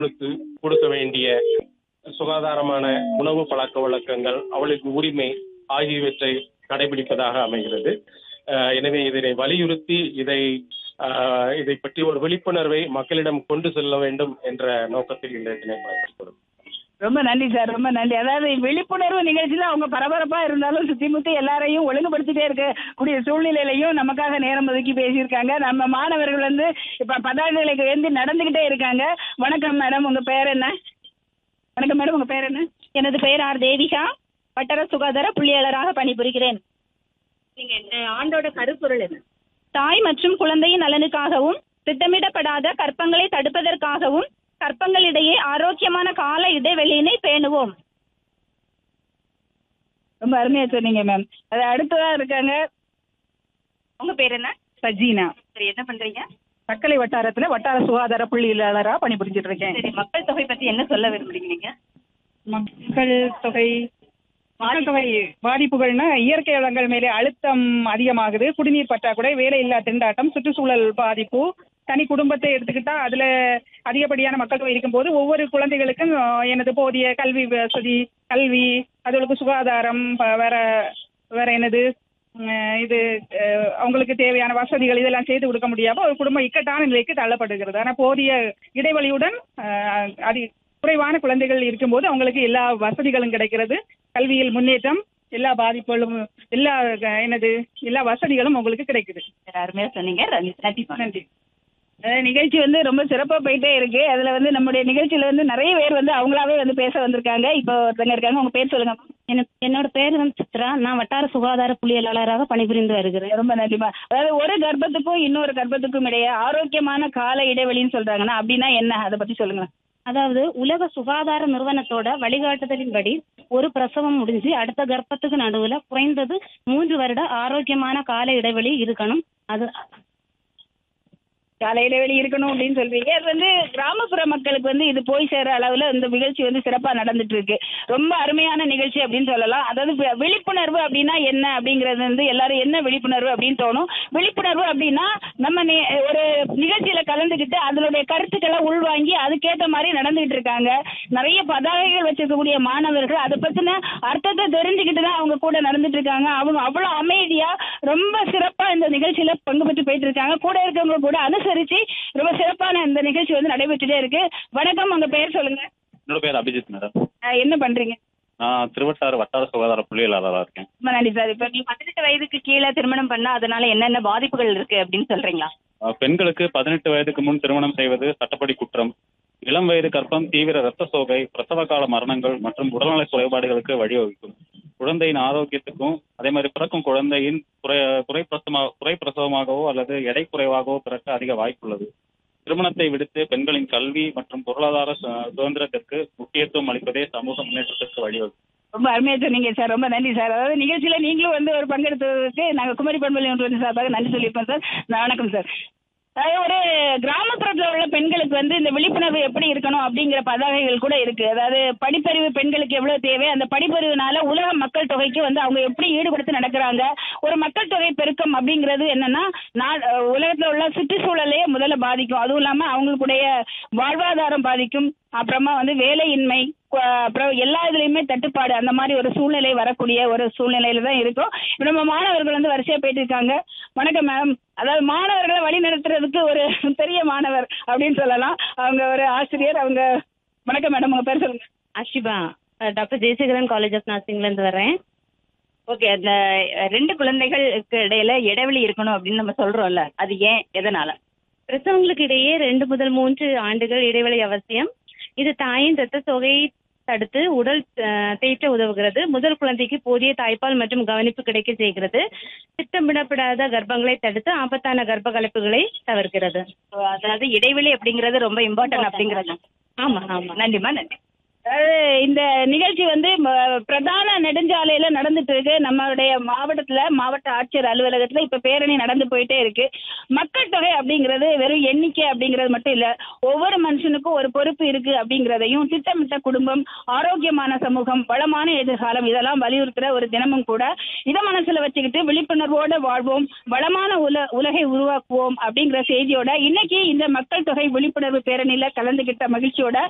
கொடுத்து கொடுக்க வேண்டிய சுகாதாரமான உணவு பழக்க வழக்கங்கள் அவளுக்கு உரிமை ஆகியவற்றை கடைபிடிப்பதாக அமைகிறது அஹ் எனவே இதனை வலியுறுத்தி இதை அஹ், இதை பற்றி ஒரு விழிப்புணர்வை மக்களிடம் கொண்டு செல்ல வேண்டும் என்ற நோக்கத்தில் இந்த தினம் பயன்படுத்தப்படும் ரொம்ப நன்றி சார் ரொம்ப நன்றி அதாவது விழிப்புணர்வு நிகழ்ச்சியில அவங்க பரபரப்பா இருந்தாலும் சுத்தி முத்தி எல்லாரையும் ஒழுங்குபடுத்திட்டே இருக்கக்கூடிய சூழ்நிலையிலையும் நமக்காக நேரம் ஒதுக்கி பேசியிருக்காங்க நம்ம மாணவர்கள் வந்து இப்ப பதாகைகளுக்கு ஏந்தி நடந்துகிட்டே இருக்காங்க வணக்கம் மேடம் உங்க பேர் என்ன வணக்கம் மேடம் உங்க பேர் என்ன எனது பெயர் ஆர் தேவிகா வட்டார சுகாதார புள்ளியாளராக பணிபுரிகிறேன் நீங்க இந்த ஆண்டோட கருப்பொருள் என்ன தாய் மற்றும் குழந்தையின் நலனுக்காகவும் திட்டமிடப்படாத கற்பங்களை தடுப்பதற்காகவும் கற்பங்களிடையே ஆரோக்கியமான கால இடைவெளியினை பேணுவோம் ரொம்ப அருமையா சொன்னீங்க மேம் அது அடுத்ததா இருக்காங்க உங்க பேர் என்ன சஜீனா சரி என்ன பண்றீங்க தக்கலை வட்டாரத்துல வட்டார சுகாதார புள்ளியாளரா பணிபுரிஞ்சிட்டு இருக்கேன் சரி மக்கள் தொகை பத்தி என்ன சொல்ல விரும்புறீங்க நீங்க மக்கள் தொகை மக்கள் தொகை பாதிப்புகள்னா இயற்கை வளங்கள் மேலே அழுத்தம் அதிகமாகுது குடிநீர் பற்றாக்குறை வேலையில்லா திண்டாட்டம் சுற்றுச்சூழல் பாதிப்பு தனி குடும்பத்தை எடுத்துக்கிட்டா அதுல அதிகப்படியான மக்கள் தொகை இருக்கும்போது ஒவ்வொரு குழந்தைகளுக்கும் அஹ், எனது போதிய கல்வி வசதி கல்வி அதுகளுக்கு சுகாதாரம் ப- வேற வேற என்னது உம், இது அஹ், அவங்களுக்கு தேவையான வசதிகள் இதெல்லாம் செய்து கொடுக்க முடியாம ஒரு குடும்பம் இக்கட்டான நிலைக்கு தள்ளப்படுகிறது ஆனால் போதிய இடைவெளியுடன் அஹ், அதி குறைவான குழந்தைகள் இருக்கும்போது அவங்களுக்கு எல்லா வசதிகளும் கிடைக்கிறது கல்வியில் முன்னேற்றம் எல்லா பாதிப்புகளும் எல்லா அஹ், என்னது எல்லா வசதிகளும் உங்களுக்கு கிடைக்குது சரி, அருமையா சொன்னீங்க நன்றி நன்றி நன்றி அஹ், நிகழ்ச்சி வந்து ரொம்ப சிறப்பா போயிட்டே இருக்கு அதுல வந்து நம்முடைய நிகழ்ச்சியில வந்து நிறைய பேர் வந்து அவங்களாவே வந்து பேச வந்திருக்காங்க இப்போ ஒருத்தங்க இருக்காங்க உங்க பேர் சொல்லுங்க என்னோட பேர் வந்து சித்ரா நான் வட்டார சுகாதார புள்ளியலாளராக பணிபுரிந்து வருகிறேன் ரொம்ப நன்றிமா அதாவது ஒரு கர்ப்பத்துக்கும் இன்னொரு கர்ப்பத்துக்கும் இடையே ஆரோக்கியமான கால இடைவெளின்னு சொல்றாங்கன்னா அப்படின்னா என்ன அதை பத்தி சொல்லுங்க அதாவது உலக சுகாதார நிறுவனத்தோட வழிகாட்டுதலின்படி ஒரு பிரசவம் முடிஞ்சு அடுத்த கர்ப்பத்துக்கு நடுவுல குறைந்தது மூன்று வருட ஆரோக்கியமான கால இடைவெளி இருக்கணும் அது கால இடைவெளி இருக்கணும் அப்படின்னு சொல்றீங்க அது வந்து கிராமப்புற மக்களுக்கு வந்து இது போய் சேர அளவுல இந்த நிகழ்ச்சி வந்து சிறப்பா நடந்துட்டு இருக்கு ரொம்ப அருமையான நிகழ்ச்சி அப்படின்னு சொல்லலாம் அதாவது வி- விழிப்புணர்வு அப்படின்னா என்ன அப்படிங்கிறது வந்து எல்லாரும் என்ன விழிப்புணர்வு அப்படின்னு தோணும் விழிப்புணர்வு அப்படின்னா நம்ம நே- ஒரு நிகழ்ச்சியில கலந்துக்கிட்டு அதனுடைய கருத்துக்களை உள்வாங்கி அதுக்கேற்ற மாதிரி நடந்துகிட்டு இருக்காங்க நிறைய பதாகைகள் வச்சிருக்கக்கூடிய மாணவர்கள் அதை பத்தின அர்த்தத்தை தெரிஞ்சுக்கிட்டு தான் அவங்க கூட நடந்துட்டு இருக்காங்க அவங்க அவ்வளவு அமைதியா ரொம்ப சிறப்பா இந்த நிகழ்ச்சியில பங்கு பெற்று போயிட்டு இருக்காங்க கூட இருக்கவங்க கூட அனுசரிச்சு ரொம்ப சிறப்பான இந்த நிகழ்ச்சி வந்து நடைபெற்றுட்டே இருக்கு வணக்கம் உங்க பேர் சொல்லுங்க என்னோட பேர் அபிஜித் மேடம் அஹ் என்ன பண்றீங்க நான் திருவட்டாறு வட்டார சுகாதார புள்ளியலாளராக இருக்கேன் ரொம்ப நன்றி சார் இப்ப நீங்க பதினெட்டு வயதுக்கு கீழே திருமணம் பண்ணா அதனால என்னென்ன பாதிப்புகள் இருக்கு அப்படின்னு சொல்றீங்களா அஹ் பெண்களுக்கு பதினெட்டு வயதுக்கு முன் திருமணம் செய்வது சட்டப்படி குற்றம் இளம் வயது கர்ப்பம் தீவிர இரத்த சோகை பிரசவ கால மரணங்கள் மற்றும் உடல்நல குறைபாடுகளுக்கு வழிவகுக்கும் குழந்தையின் ஆரோக்கியத்துக்கும் அதே மாதிரி பிறக்கும் குழந்தையின் குறை குறை பிரசவமா குறை பிரசவமாகவோ அல்லது எடை குறைவாகவோ பிறக்க அதிக வாய்ப்புள்ளது திருமணத்தை விடுத்து பெண்களின் கல்வி மற்றும் பொருளாதார சு- சுதந்திரத்திற்கு முக்கியத்துவம் அளிப்பதே சமூக முன்னேற்றத்திற்கு வழிவகுக்கும் ரொம்ப அருமையா சொன்னீங்க சார் ரொம்ப நன்றி சார் அதாவது நிகழ்ச்சியில நீங்களும் வந்து ஒரு பங்கெடுத்ததுக்கு நாங்க குமரி பண்பலை ஒன்று சார்பாக நன்றி சொல்லியிருப்போம் சார் நான் வணக்கம் சார் அதாவது ஒரு கிராமப்புறத்துல உள்ள பெண்களுக்கு வந்து இந்த விழிப்புணர்வு எப்படி இருக்கணும் அப்படிங்கிற பதாகைகள் கூட இருக்கு அதாவது படிப்பறிவு பெண்களுக்கு எவ்வளவு தேவை அந்த படிப்பறிவுனால உலக மக்கள் தொகைக்கு வந்து அவங்க எப்படி ஈடுபடுத்தி நடக்கிறாங்க ஒரு மக்கள் தொகை பெருக்கம் அப்படிங்கிறது என்னன்னா நா- அஹ் உலகத்துல உள்ள சுற்றுச்சூழலையே முதல்ல பாதிக்கும் அதுவும் இல்லாம அவங்களுடைய வாழ்வாதாரம் பாதிக்கும் அப்புறமா வந்து வேலையின்மை கு- அப்புறம் எல்லா இதுலயுமே தட்டுப்பாடு அந்த மாதிரி ஒரு சூழ்நிலை வரக்கூடிய ஒரு சூழ்நிலையில தான் இருக்கும் இப்ப நம்ம மாணவர்கள் வந்து வரிசையா போயிட்டு இருக்காங்க வணக்கம் மேம் அதாவது மாணவர்களை வழி நடத்துறதுக்கு ஒரு பெரிய மாணவர் அப்படின்னு சொல்லலாம் அவங்க ஒரு ஆசிரியர் அவங்க வணக்கம் மேடம் உங்க பேர் சொல்லுங்க Ashifa doctor Jayasekaran college of நர்சிங்ல இருந்து வரேன் ஓகே அந்த ரெண்டு குழந்தைகளுக்கு இடையில இடைவெளி இருக்கணும் அப்படின்னு நம்ம சொல்றோம்ல அது ஏன் எதனால பிரசவங்களுக்கு இடையே ரெண்டு முதல் மூன்று ஆண்டுகள் இடைவெளி அவசியம் இது தாயின் இரத்த சோகையை தடுத்து உடல் அஹ், தேற்ற உதவுகிறது முதல் குழந்தைக்கு போதிய தாய்ப்பால் மற்றும் கவனிப்பு கிடைக்க செய்கிறது திட்டமிடப்படாத கர்ப்பங்களை தடுத்து ஆபத்தான கர்ப்ப கலப்புகளை தவிர்க்கிறது அதாவது இடைவெளி அப்படிங்கிறது ரொம்ப இம்பார்ட்டன்ட் அப்படிங்கிறது ஆமா ஆமா நன்றிம்மா நன்றி அதாவது இந்த நிகழ்ச்சி வந்து ம- பிரதான நெடுஞ்சாலையில நடந்துட்டு இருக்கு நம்மளுடைய மாவட்டத்துல மாவட்ட ஆட்சியர் அலுவலகத்துல இப்ப பேரணி நடந்து போயிட்டே இருக்கு மக்கள் தொகை அப்படிங்கிறது வெறும் எண்ணிக்கை அப்படிங்கிறது மட்டும் இல்ல ஒவ்வொரு மனுஷனுக்கும் ஒரு பொறுப்பு இருக்கு அப்படிங்கிறதையும் திட்டமிட்ட குடும்பம் ஆரோக்கியமான சமூகம் வளமான எதிர்காலம் இதெல்லாம் வலியுறுத்துற ஒரு தினமும் கூட இதை மனசுல வச்சுக்கிட்டு விழிப்புணர்வோட வாழ்வோம் வளமான உல உலகை உருவாக்குவோம் அப்படிங்கிற செய்தியோட இன்னைக்கு இந்த மக்கள் தொகை விழிப்புணர்வு பேரணியில கலந்துகிட்ட மகிழ்ச்சியோட